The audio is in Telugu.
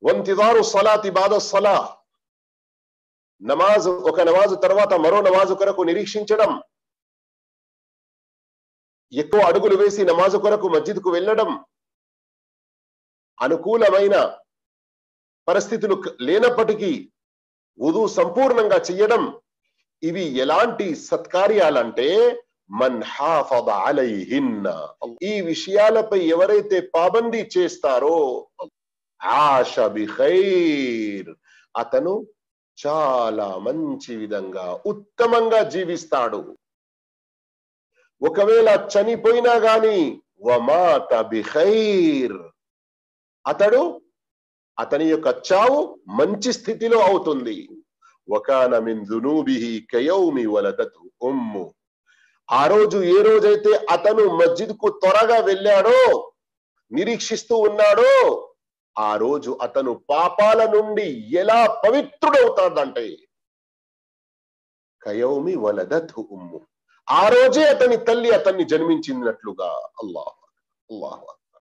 వంతిదారు సలాతి బాద సలా నమాజు ఒక నమాజు తర్వాత మరో నమాజు కొరకు నిరీక్షించడం ఎక్కువ అడుగులు వేసి నమాజు కొరకు మస్జిద్కు వెళ్ళడం అనుకూలమైన పరిస్థితులు క- లేనప్పటికీ ఉదు సంపూర్ణంగా చెయ్యడం ఇవి ఎలాంటి సత్కార్యాలంటే మన్ హాఫద అలైహిన్న ఈ విషయాలపై ఎవరైతే పాబందీ చేస్తారో ఆశ బిఖైర్ అతను చాలా మంచి విధంగా ఉత్తమంగా జీవిస్తాడు ఒకవేళ చనిపోయినా గాని వమాత బిఖైర్ అతడు అతని యొక్క చావు మంచి స్థితిలో అవుతుంది వకాన మిన్ దునూబిహి కయౌమి వలదతు ఉమ్ము ఆ రోజు ఏ రోజైతే అతను మస్జిద్ కు త్వరగా వెళ్ళాడో నిరీక్షిస్తూ ఉన్నాడో ఆ రోజు అతను పాపాల నుండి ఎలా పవిత్రుడవుతాడంటే కయౌమి వలదతు ఉమ్ము ఆ రోజే అతని తల్లి అతన్ని జన్మించినట్లుగా అల్లాహ్ అల్లాహ్